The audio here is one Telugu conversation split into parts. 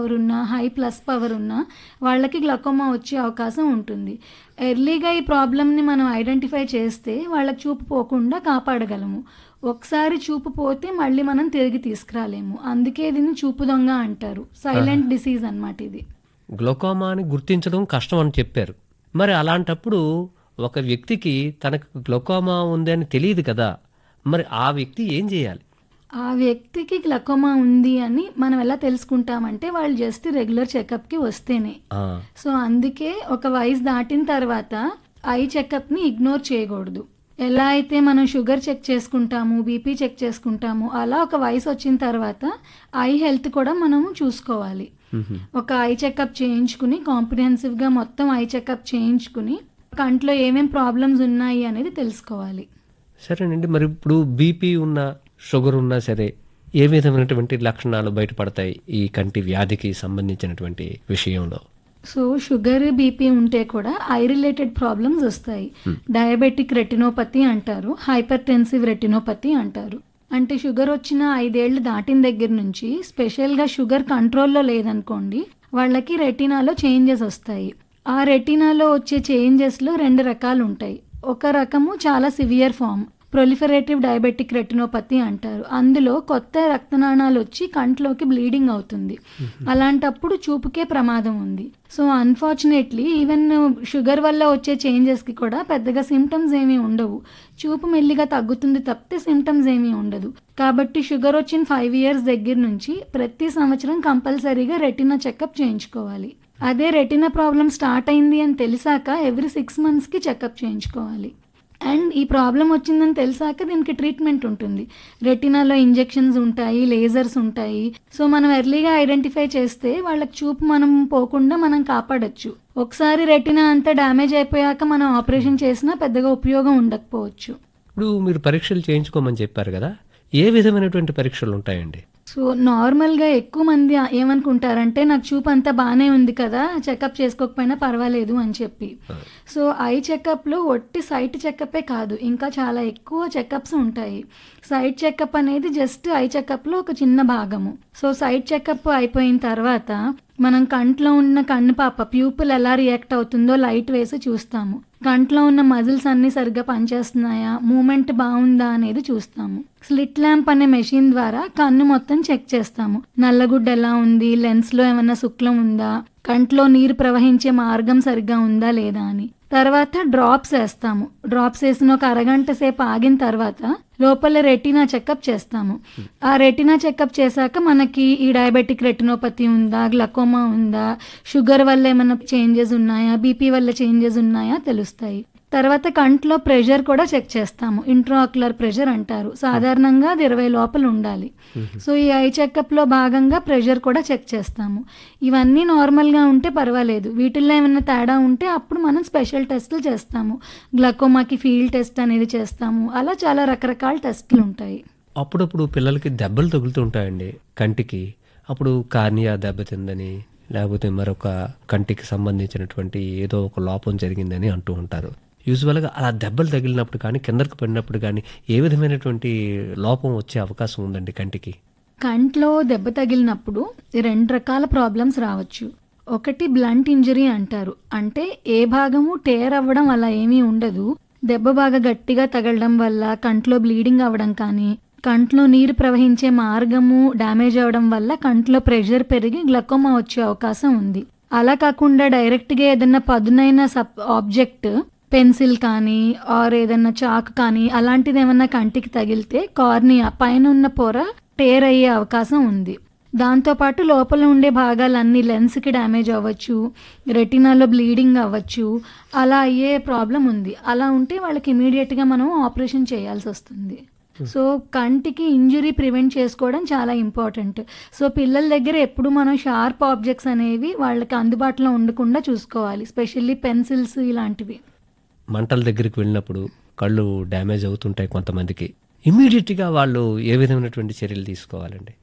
పవర్ ఉన్నా హై ప్లస్ పవర్ ఉన్నా వాళ్ళకి గ్లకోమా వచ్చే అవకాశం ఉంటుంది ఎర్లీగా ఈ ప్రాబ్లమ్ని మనం ఐడెంటిఫై చేస్తే వాళ్ళకి చూపు పోకుండా కాపాడగలము ఒకసారి చూపు పోతే మళ్ళీ మనం తిరిగి తీసుకురాలేము అందుకే దీన్ని చూపు దొంగ అంటారు సైలెంట్ డిసీజ్ అన్నమాట ఇది గ్లోకోమా అని గుర్తించడం కష్టం అని చెప్పారు మరి అలాంటప్పుడు ఒక వ్యక్తికి తనకు గ్లోకోమా ఉంది అని తెలియదు కదా మరి ఆ వ్యక్తి ఏం చేయాలి ఆ వ్యక్తికి గ్లకోమా ఉంది అని మనం ఎలా తెలుసుకుంటామంటే వాళ్ళు జస్ట్ రెగ్యులర్ చెకప్కి వస్తేనే ఆ, సో అందుకే ఒక వయసు దాటిన తర్వాత ఐ చెకప్ని ఇగ్నోర్ చేయకూడదు ఎలా అయితే మనం షుగర్ చెక్ చేసుకుంటాము బీపీ చెక్ చేసుకుంటాము అలా ఒక వయసు వచ్చిన తర్వాత ఐ హెల్త్ కూడా మనము చూసుకోవాలి మ్హూ. ఒక ఐ చెకప్ చేయించుకుని కాంప్రిహెన్సివ్గా మొత్తం ఐ చెకప్ చేయించుకుని కంట్లో ఏమేం ప్రాబ్లమ్స్ ఉన్నాయి అనేది తెలుసుకోవాలి సరేనండి మరి ఇప్పుడు బీపీ ఉన్నా షుగర్ ఉన్నా సరే ఏ విధమైనటువంటి లక్షణాలు బయటపడతాయి ఈ కంటి వ్యాధికి సంబంధించినటువంటి విషయంలో సో షుగర్ బీపీ ఉంటే కూడా ఐ రిలేటెడ్ ప్రాబ్లమ్స్ వస్తాయి డయాబెటిక్ రెటినోపతి అంటారు హైపర్ టెన్సివ్ రెటినోపతి అంటారు అంటే షుగర్ వచ్చిన ఐదేళ్లు దాటిన దగ్గర నుంచి స్పెషల్గా షుగర్ కంట్రోల్లో లేదనుకోండి వాళ్ళకి రెటినాలో చేంజెస్ వస్తాయి ఆ రెటినాలో వచ్చే చేంజెస్లో రెండు రకాలు ఉంటాయి ఒక రకము చాలా severe form proliferative diabetic retinopathy అంటారు అందులో కొత్త రక్తనాళాలు వచ్చి కంట్లోకి బ్లీడింగ్ అవుతుంది అలాంటప్పుడు చూపుకే ప్రమాదం ఉంది సో అన్ఫార్చునేట్లీ ఈవెన్ షుగర్ వల్ల వచ్చే చేంజెస్కి కూడా పెద్దగా సిమ్టమ్స్ ఏమీ ఉండవు చూపు మెల్లిగా తగ్గుతుంది తప్పితే సిమ్టమ్స్ ఏమీ ఉండదు కాబట్టి షుగర్ వచ్చిన ఫైవ్ ఇయర్స్ దగ్గర నుంచి ప్రతి సంవత్సరం కంపల్సరీగా రెటినా చెకప్ చేయించుకోవాలి అదే రెటినా ప్రాబ్లం స్టార్ట్ అయింది అని తెలిసాక ఎవ్రీ సిక్స్ మంత్స్కి చెకప్ చేయించుకోవాలి అండ్ ఈ ప్రాబ్లం వచ్చిందని తెలిసాక దీనికి ట్రీట్మెంట్ ఉంటుంది రెటినాలో ఇంజెక్షన్స్ ఉంటాయి లేజర్స్ ఉంటాయి సో మనం ఎర్లీగా ఐడెంటిఫై చేస్తే వాళ్ళకి చూపు మనం పోకుండా మనం కాపాడొచ్చు ఒకసారి రెటినా అంతా డ్యామేజ్ అయిపోయాక మనం ఆపరేషన్ చేసినా పెద్దగా ఉపయోగం ఉండకపోవచ్చు ఇప్పుడు మీరు పరీక్షలు చేయించుకోమని చెప్పారు కదా ఏ విధమైనటువంటి పరీక్షలు ఉంటాయండి సో నార్మల్గా ఎక్కువ మంది ఏమనుకుంటారంటే నాకు చూపు అంతా బాగానే ఉంది కదా చెకప్ చేసుకోకపోయినా పర్వాలేదు అని చెప్పి సో ఐ చెకప్లో ఒట్టి సైట్ చెకప్పే కాదు ఇంకా చాలా ఎక్కువ చెకప్స్ ఉంటాయి సైట్ చెకప్ అనేది జస్ట్ ఐ చెకప్లో ఒక చిన్న భాగము సో సైట్ చెకప్ అయిపోయిన తర్వాత మనం కంట్లో ఉన్న కన్ను పాప ప్యూపుల్ ఎలా రియాక్ట్ అవుతుందో లైట్ వేసి చూస్తాము కంట్లో ఉన్న మజిల్స్ అన్ని సరిగ్గా పనిచేస్తున్నాయా మూమెంట్ బాగుందా అనేది చూస్తాము స్లిట్ ల్యాంప్ అనే మెషిన్ ద్వారా కన్ను మొత్తం చెక్ చేస్తాము నల్లగుడ్డ ఎలా ఉంది లెన్స్ లో ఏమన్నా శుక్లం ఉందా కంట్లో నీరు ప్రవహించే మార్గం సరిగ్గా ఉందా లేదా అని తర్వాత డ్రాప్స్ వేస్తాము డ్రాప్స్ వేసిన ఒక అరగంట సేపు ఆగిన తర్వాత లోపల రెటినా చెకప్ చేస్తాము ఆ రెటినా చెకప్ చేశాక మనకి ఈ డయాబెటిక్ రెటినోపతి ఉందా గ్లకోమా ఉందా షుగర్ వల్ల ఏమైనా చేంజెస్ ఉన్నాయా బీపీ వల్ల చేంజెస్ ఉన్నాయా తెలుస్తాయి తర్వాత కంట్లో ప్రెషర్ కూడా చెక్ చేస్తాము ఇంట్రాక్యులర్ ప్రెషర్ అంటారు సాధారణంగా అది ఇరవై లోపల ఉండాలి సో ఈ ఐ చెకప్లో భాగంగా ప్రెషర్ కూడా చెక్ చేస్తాము ఇవన్నీ నార్మల్గా ఉంటే పర్వాలేదు వీటిల్లో ఏమైనా తేడా ఉంటే అప్పుడు మనం స్పెషల్ టెస్టులు చేస్తాము గ్లకోమాకి ఫీల్డ్ టెస్ట్ అనేది చేస్తాము అలా చాలా రకరకాల టెస్టులు ఉంటాయి అప్పుడప్పుడు పిల్లలకి దెబ్బలు తగులుతూ ఉంటాయండి కంటికి అప్పుడు కార్నియా దెబ్బతిందని లేకపోతే మరొక కంటికి సంబంధించినటువంటి ఏదో ఒక లోపం జరిగిందని అంటూ ఉంటారు యూజువల్గా అలా దెబ్బలు తగిలినప్పుడు కానీ కిందకు పడినప్పుడు కానీ ఏ విధమైనటువంటి లోపం వచ్చే అవకాశం ఉందండి కంటికి కంట్లో దెబ్బ తగిలినప్పుడు రెండు రకాల ప్రాబ్లమ్స్ రావచ్చు ఒకటి బ్లంట్ ఇంజరీ అంటారు అంటే ఏ భాగము టేర్ అవ్వడం అలా ఏమీ ఉండదు దెబ్బ బాగా గట్టిగా తగలడం వల్ల కంట్లో బ్లీడింగ్ అవ్వడం కానీ కంట్లో నీరు ప్రవహించే మార్గము డ్యామేజ్ అవ్వడం వల్ల కంట్లో ప్రెషర్ పెరిగి గ్లకోమా వచ్చే అవకాశం ఉంది అలా కాకుండా డైరెక్ట్గా ఏదైనా పదునైన సబ్ ఆబ్జెక్ట్ పెన్సిల్ కానీ ఆర్ ఏదన్నా చాక్ కానీ అలాంటిది ఏమన్నా కంటికి తగిలితే కార్నియా పైన ఉన్న పొర టేర్ అయ్యే అవకాశం ఉంది దాంతోపాటు లోపల ఉండే భాగాలన్నీ లెన్స్కి డ్యామేజ్ అవ్వచ్చు రెటినాలో బ్లీడింగ్ అవ్వచ్చు అలా అయ్యే ప్రాబ్లం ఉంది అలా ఉంటే వాళ్ళకి ఇమీడియట్గా మనం ఆపరేషన్ చేయాల్సి వస్తుంది సో కంటికి ఇంజురీ ప్రివెంట్ చేసుకోవడం చాలా ఇంపార్టెంట్ సో పిల్లల దగ్గర ఎప్పుడు మనం షార్ప్ ఆబ్జెక్ట్స్ అనేవి వాళ్ళకి అందుబాటులో ఉండకుండా చూసుకోవాలి స్పెషల్లీ పెన్సిల్స్ ఇలాంటివి మంటల దగ్గరికి వెళ్ళినప్పుడు కళ్ళు డ్యామేజ్ అవుతుంటాయి కొంతమందికి ఇమీడియట్గా వాళ్ళు ఏ విధమైనటువంటి చర్యలు తీసుకోవాలండి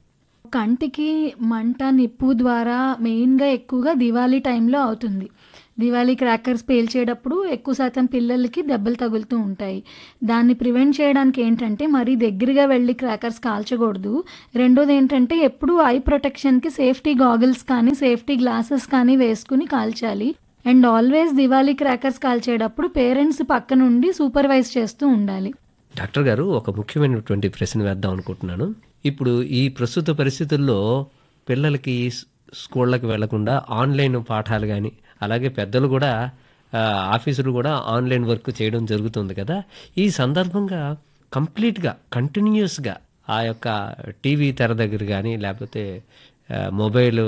కంటికి మంట నిప్పు ద్వారా మెయిన్గా ఎక్కువగా దివాళీ టైంలో అవుతుంది దివాళీ క్రాకర్స్ పేల్చేటప్పుడు ఎక్కువ శాతం పిల్లలకి దెబ్బలు తగులుతూ ఉంటాయి దాన్ని ప్రివెంట్ చేయడానికి ఏంటంటే మరీ దగ్గరగా వెళ్ళి క్రాకర్స్ కాల్చకూడదు రెండోది ఏంటంటే ఎప్పుడు ఐ ప్రొటెక్షన్కి సేఫ్టీ గాగుల్స్ కానీ సేఫ్టీ గ్లాసెస్ కానీ వేసుకుని కాల్చాలి అండ్ ఆల్వేస్ దివాళీ క్రాకర్స్ కాల్చేటప్పుడు పేరెంట్స్ పక్క నుండి సూపర్వైజ్ చేస్తూ ఉండాలి డాక్టర్ గారు ఒక ముఖ్యమైనటువంటి ప్రశ్న వేద్దాం అనుకుంటున్నాను ఇప్పుడు ఈ ప్రస్తుత పరిస్థితుల్లో పిల్లలకి స్- స్కూళ్ళకి వెళ్లకుండా ఆన్లైన్ పాఠాలు కానీ అలాగే పెద్దలు కూడా ఆ, ఆఫీసులు కూడా ఆన్లైన్ వర్క్ చేయడం జరుగుతుంది కదా ఈ సందర్భంగా కంప్లీట్గా కంటిన్యూస్గా ఆ యొక్క టీవీ తెర దగ్గర కానీ లేకపోతే ఆ, మొబైల్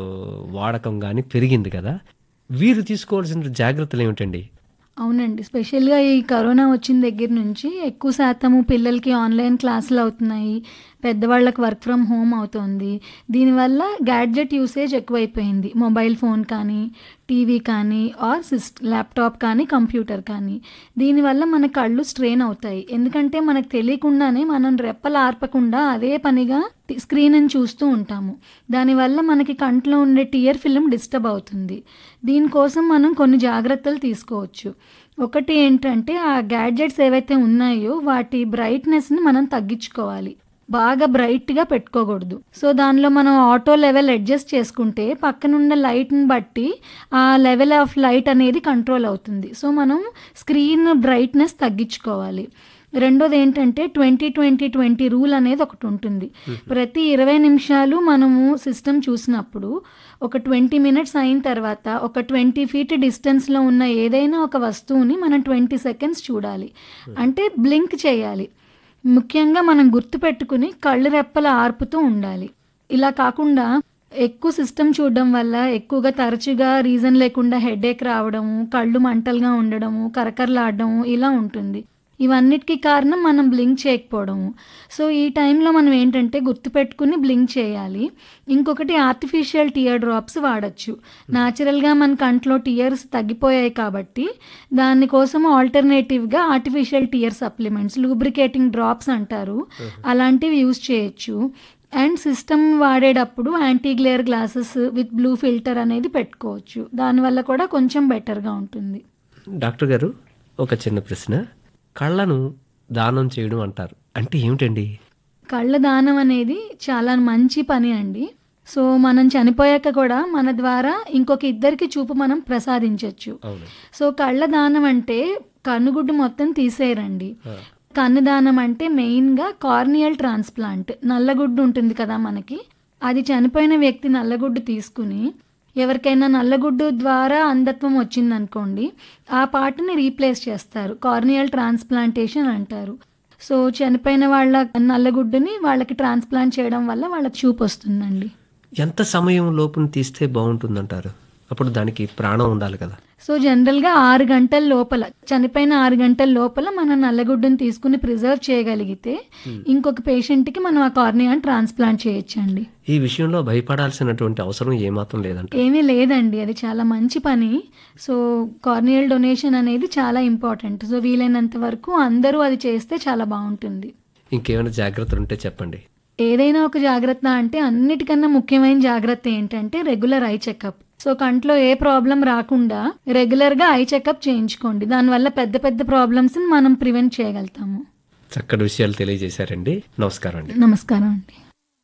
వాడకం కానీ పెరిగింది కదా వీరు తీసుకోవాల్సిన జాగ్రత్తలు ఏమిటండి అవునండి స్పెషల్గా ఈ కరోనా వచ్చిన దగ్గర నుంచి ఎక్కువ శాతము పిల్లలకి ఆన్లైన్ క్లాసులు అవుతున్నాయి పెద్దవాళ్ళకి వర్క్ ఫ్రమ్ హోమ్ అవుతుంది దీనివల్ల గ్యాడ్జెట్ యూసేజ్ ఎక్కువైపోయింది మొబైల్ ఫోన్ కానీ టీవీ కానీ ఆర్ సిస్ ల్యాప్టాప్ కానీ కంప్యూటర్ కానీ దీనివల్ల మన కళ్ళు స్ట్రెయిన్ అవుతాయి ఎందుకంటే మనకు తెలియకుండానే మనం రెప్పలు ఆర్పకుండా అదే పనిగా స్క్రీన్ చూస్తూ ఉంటాము దానివల్ల మనకి కంట్లో ఉండే టియర్ ఫిల్మ్ డిస్టర్బ్ అవుతుంది దీనికోసం మనం కొన్ని జాగ్రత్తలు తీసుకోవచ్చు ఒకటి ఏంటంటే ఆ గ్యాడ్జెట్స్ ఏవైతే ఉన్నాయో వాటి బ్రైట్నెస్ని మనం తగ్గించుకోవాలి బాగా బ్రైట్గా పెట్టుకోకూడదు సో దానిలో మనం ఆటో లెవెల్ అడ్జస్ట్ చేసుకుంటే పక్కనున్న లైట్ని బట్టి ఆ లెవెల్ ఆఫ్ లైట్ అనేది కంట్రోల్ అవుతుంది సో మనం స్క్రీన్ బ్రైట్నెస్ తగ్గించుకోవాలి రెండోది ఏంటంటే ట్వంటీ ట్వంటీ ట్వంటీ రూల్ అనేది ఒకటి ఉంటుంది ప్రతి ఇరవై నిమిషాలు మనము సిస్టమ్ చూసినప్పుడు ఒక ట్వంటీ మినిట్స్ అయిన తర్వాత ఒక ట్వంటీ ఫీట్ డిస్టెన్స్లో ఉన్న ఏదైనా ఒక వస్తువుని మనం ట్వంటీ సెకండ్స్ చూడాలి అంటే బ్లింక్ చేయాలి ముఖ్యంగా మనం గుర్తుపెట్టుకుని కళ్ళు రెప్పల ఆర్పుతూ ఉండాలి ఇలా కాకుండా ఎక్కువ సిస్టమ్ చూడడం వల్ల ఎక్కువగా తరచుగా రీజన్ లేకుండా హెడేక్ రావడము కళ్ళు మంటలుగా ఉండడము కరకరలాడడము ఇలా ఉంటుంది ఇవన్నిటికీ కారణం మనం బ్లింక్ చేయకపోవడము సో ఈ టైంలో మనం ఏంటంటే గుర్తుపెట్టుకుని బ్లింక్ చేయాలి ఇంకొకటి ఆర్టిఫిషియల్ టియర్ డ్రాప్స్ వాడచ్చు న్యాచురల్గా మన కంట్లో టియర్స్ తగ్గిపోయాయి కాబట్టి దానికోసం ఆల్టర్నేటివ్గా artificial tear supplements lubricating drops అంటారు అలాంటివి యూజ్ చేయొచ్చు అండ్ సిస్టమ్ వాడేటప్పుడు anti glare glasses with blue filter అనేది పెట్టుకోవచ్చు దానివల్ల కూడా కొంచెం బెటర్గా ఉంటుంది డాక్టర్ గారు ఒక చిన్న ప్రశ్న కళ్ళను దానం చేయడం అంటారు అంటే ఏమిటండి కళ్ళ దానం అనేది చాలా మంచి పని అండి సో మనం చనిపోయాక కూడా మన ద్వారా ఇంకొక ఇద్దరికి చూపు మనం ప్రసాదించవచ్చు అవును సో కళ్ళ దానం అంటే కన్నుగుడ్డు మొత్తం తీసేయరండి కన్ను దానం అంటే మెయిన్గా కార్నియల్ ట్రాన్స్ప్లాంట్ నల్లగుడ్డు ఉంటుంది కదా మనకి అది చనిపోయిన వ్యక్తి నల్లగుడ్డు తీసుకుని ఎవరికైనా నల్లగుడ్డు ద్వారా అంధత్వం వచ్చిందనుకోండి ఆ పార్ట్ని రీప్లేస్ చేస్తారు కార్నియల్ ట్రాన్స్ప్లాంటేషన్ అంటారు సో చనిపోయిన వాళ్ళ నల్లగుడ్డుని వాళ్ళకి ట్రాన్స్ప్లాంట్ చేయడం వల్ల వాళ్ళకి చూపు వస్తుందండి ఎంత సమయం లోపున తీస్తే బాగుంటుందంటారు అప్పుడు దానికి ప్రాణం ఉండాలి కదా సో జనరల్గా ఆరు గంటల లోపల చనిపోయిన ఆరు గంటల లోపల మనం నల్లగుడ్డుని తీసుకుని ప్రిజర్వ్ చేయగలిగితే ఇంకొక పేషెంట్కి మనం ఆ కార్నియాని ట్రాన్స్ప్లాంట్ చేయొచ్చండి ఈ విషయంలో భయపడాల్సినటువంటి అవసరం ఏమాత్రం లేదంట ఏమీ లేదండి అది చాలా మంచి పని సో కార్నియల్ డొనేషన్ అనేది చాలా ఇంపార్టెంట్ సో వీలైనంత వరకు అందరూ అది చేస్తే చాలా బాగుంటుంది ఇంకేమైనా జాగ్రత్తలు ఉంటే చెప్పండి ఏదైనా ఒక జాగ్రత్త అంటే అన్నిటికన్నా ముఖ్యమైన జాగ్రత్త ఏంటంటే రెగ్యులర్ ఐ చెకప్ సో కంట్లో ఏ ప్రాబ్లం రాకుండా రెగ్యులర్గా ఐ చెకప్ చేయించుకోండి దానివల్ల పెద్ద పెద్ద ప్రాబ్లమ్స్ని మనం ప్రివెంట్ చేయగలుగుతాము చక్కటి విషయాలు తెలియజేశారండి నమస్కారం అండి నమస్కారం అండి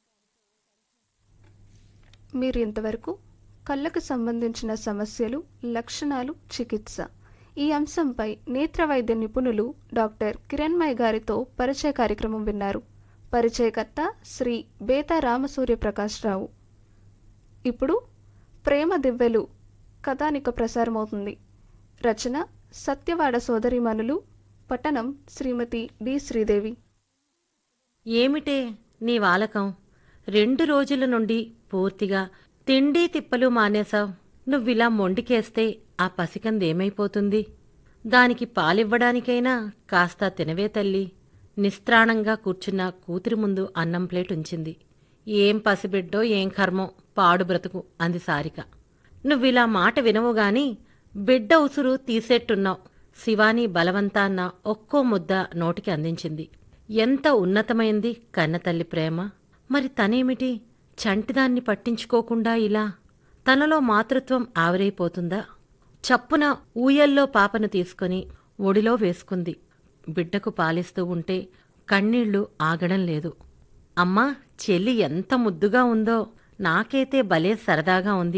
మీరు ఇంతవరకు కళ్ళకు సంబంధించిన సమస్యలు లక్షణాలు చికిత్స ఈ అంశంపై నేత్ర వైద్య నిపుణులు డాక్టర్ కిరణ్మయ్ గారితో పరిచయ కార్యక్రమం విన్నారు పరిచయకర్త శ్రీ బేతా రామసూర్య ప్రకాష్ రావు ఇప్పుడు ప్రేమ దివ్వెలు కథానిక ప్రసారమవుతుంది రచన సత్యవాడ సోదరిమణులు పట్టణం శ్రీమతి డి శ్రీదేవి ఏమిటే నీ వాలకం రెండు రోజుల నుండి పూర్తిగా తిండి తిప్పలు మానేశావు నువ్విలా మొండికేస్తే ఆ పసికందేమైపోతుంది దానికి పాలివ్వడానికైనా కాస్త తినవే తల్లి నిస్త్రాణంగా కూర్చున్న కూతురి ముందు అన్నం ప్లేట్ ఉంచింది ఏం పసిబిడ్డో ఏం కర్మో పాడు బ్రతుకు అంది సారిక నువ్విలా మాట వినవు గాని బిడ్డ ఉసురు తీసేట్టున్నావు శివాని బలవంతాన్న ఒక్కో ముద్ద నోటికి అందించింది ఎంత ఉన్నతమైంది కన్నతల్లి ప్రేమ మరి తనేమిటి చంటిదాన్ని పట్టించుకోకుండా ఇలా తనలో మాతృత్వం ఆవిరైపోతుందా చప్పున ఊయల్లో పాపను తీసుకొని ఒడిలో వేసుకుంది బిడ్డకు పాలిస్తూ ఉంటే కన్నీళ్లు ఆగడం లేదు అమ్మా చెల్లి ఎంత ముద్దుగా ఉందో నాకైతే భలే సరదాగా ఉంది